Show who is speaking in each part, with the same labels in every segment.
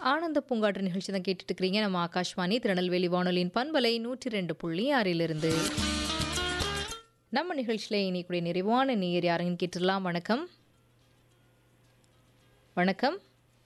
Speaker 1: ஆனந்த பூங்காற்று நிகழ்ச்சி தான் கேட்டுட்டு இருக்கிறீங்க நம்ம ஆகாஷ்வாணி திருநெல்வேலி வானொலியின் பண்பலை நூற்றி ரெண்டு புள்ளி ஆறிலிருந்து நம்ம நிகழ்ச்சியில இனிக்கூடிய நிறைவான நேயர் யாருங்கன்னு கேட்டுடலாம் வணக்கம் வணக்கம்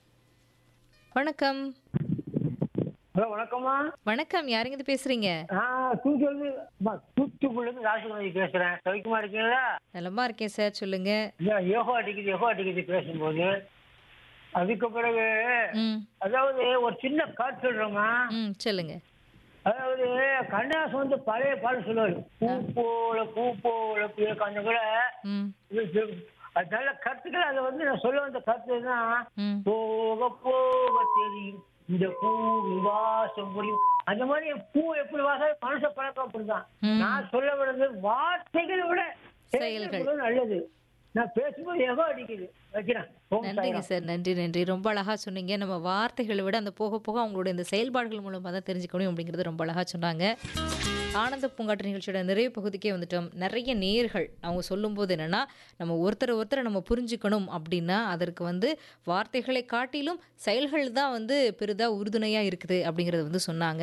Speaker 1: வணக்கம்
Speaker 2: ஹலோ வணக்கம்மா
Speaker 1: வணக்கம் யாருங்க இது பேசுறீங்க
Speaker 2: நான் தூத்துக்குடி தூத்துக்குடிலேருந்து ராஜகுமாரி பேசுறேன் சவிக்குமா இருக்கீங்களா
Speaker 1: நலமா இருக்கேன் சார் சொல்லுங்க
Speaker 2: இல்ல, யோகா அடிக்குது யோகா அடிக்குது பேசும்போது அதுக்கு பிறகு
Speaker 1: ம்
Speaker 2: அதாவது ஒரு சின்ன காட்டு சொல்றோமா
Speaker 1: ம் சொல்லுங்க
Speaker 2: அதாவது கண்ணாசம் வந்து பழைய பாடல் சொல்லுவாரு பூ போல பூ போல புயல் கொஞ்சம் கூட
Speaker 1: ம்
Speaker 2: இது சொல்- அது நல்ல கருத்துக்கள் அதை வந்து நான் சொல்ல வந்த கருத்து தான்
Speaker 1: ம்
Speaker 2: போக போக தெரியும் இந்த பூ வாசம் புரியும் அந்த மாதிரி பூ எப்படி வாசம் மனச பழக்கம் அப்படிதான்
Speaker 1: ம்.
Speaker 2: நான் சொல்ல விடுறது வார்த்தைகளை விட
Speaker 1: செயல்கள்.
Speaker 2: செயல்கள் நல்லது நான் பேசும்போது எகோ அடிக்குது வைக்கிறேன் ஓம்
Speaker 1: நன்றிங்க
Speaker 2: சாய்ராம்.
Speaker 1: சார் நன்றி நன்றி ரொம்ப அழகா சொன்னீங்க நம்ம வார்த்தைகளை விட அந்த போக போக அவங்களோட இந்த செயல்பாடுகள் மூலமாக தான் தெரிஞ்சுக்க முடியும் அப்படிங்கிறது ரொம்ப அழகா சொன்னாங்க ஆனந்த பூங்காற்று நிகழ்ச்சியோட நிறைய பகுதிக்கே வந்துட்டோம் நிறைய நேர்கள் அவங்க சொல்லும்போது என்னன்னா நம்ம ஒருத்தர் ஒருத்தரை நம்ம புரிஞ்சுக்கணும் அப்படின்னா அதற்கு வந்து வார்த்தைகளை காட்டிலும் செயல்கள் தான் வந்து பெரிதாக உறுதுணையாக இருக்குது அப்படிங்கிறத வந்து சொன்னாங்க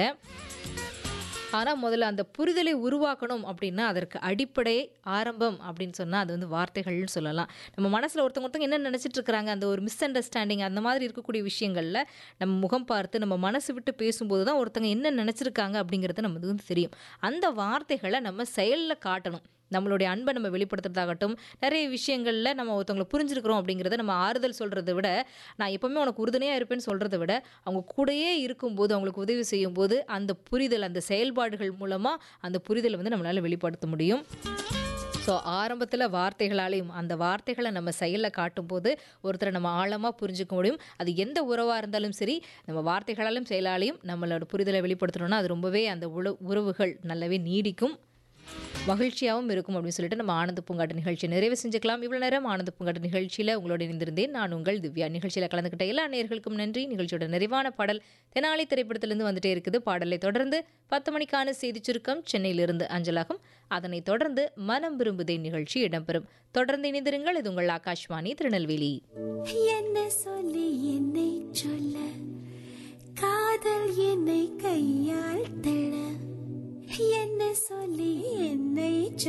Speaker 1: ஆனால் முதல்ல அந்த புரிதலை உருவாக்கணும் அப்படின்னா அதற்கு அடிப்படை ஆரம்பம் அப்படின்னு சொன்னால் அது வந்து வார்த்தைகள்னு சொல்லலாம் நம்ம மனசில் ஒருத்தவங்க ஒருத்தவங்க என்ன நினச்சிட்டு இருக்கிறாங்க அந்த ஒரு மிஸ் அண்டர்ஸ்டாண்டிங் அந்த மாதிரி இருக்கக்கூடிய விஷயங்களில் நம்ம முகம் பார்த்து நம்ம மனசு விட்டு பேசும்போது தான் ஒருத்தங்க என்ன நினச்சிருக்காங்க அப்படிங்கிறது நமக்கு வந்து தெரியும் அந்த வார்த்தைகளை நம்ம செயலில் காட்டணும் நம்மளுடைய அன்பை நம்ம வெளிப்படுத்துறதாகட்டும் நிறைய விஷயங்களில் நம்ம ஒருத்தவங்களை புரிஞ்சிருக்கிறோம் அப்படிங்கிறத நம்ம ஆறுதல் சொல்கிறத விட நான் எப்பவுமே உனக்கு உறுதுணையாக இருப்பேன்னு சொல்கிறத விட அவங்க கூடயே இருக்கும்போது அவங்களுக்கு உதவி செய்யும்போது அந்த புரிதல் அந்த செயல்பாடுகள் மூலமாக அந்த புரிதலை வந்து நம்மளால் வெளிப்படுத்த முடியும் ஸோ ஆரம்பத்தில் வார்த்தைகளாலையும் அந்த வார்த்தைகளை நம்ம செயலில் காட்டும்போது ஒருத்தரை நம்ம ஆழமாக புரிஞ்சுக்க முடியும் அது எந்த உறவாக இருந்தாலும் சரி நம்ம வார்த்தைகளாலும் செயலாலையும் நம்மளோட புரிதலை வெளிப்படுத்தணும்னா அது ரொம்பவே அந்த உல உறவுகள் நல்லாவே நீடிக்கும் மகிழ்ச்சியாகவும் இருக்கும் அப்படின்னு சொல்லிட்டு நம்ம ஆனந்த பூங்காட்டு நிகழ்ச்சி நிறைவு செஞ்சுக்கலாம் இவ்வளோ நேரம் ஆனந்த பூங்காட்டு நிகழ்ச்சியில் உங்களோட இணைந்திருந்தேன் நான் உங்கள் திவ்யா நிகழ்ச்சியில் கலந்துக்கிட்ட எல்லா நேயர்களுக்கும் நன்றி நிகழ்ச்சியோட நிறைவான பாடல் தெனாலி திரைப்படத்திலிருந்து வந்துட்டே இருக்குது பாடலை தொடர்ந்து பத்து மணிக்கான செய்தி சுருக்கம் சென்னையிலிருந்து அஞ்சலாகும் அதனைத் தொடர்ந்து மனம் விரும்புதே நிகழ்ச்சி இடம்பெறும் தொடர்ந்து இணைந்திருங்கள் இது உங்கள் ஆகாஷ்வாணி திருநெல்வேலி
Speaker 3: என்ன சொல்லி என்னை சொல்ல காதல் என்னை கையால் தள்ள என்ன சொல்லி என்னை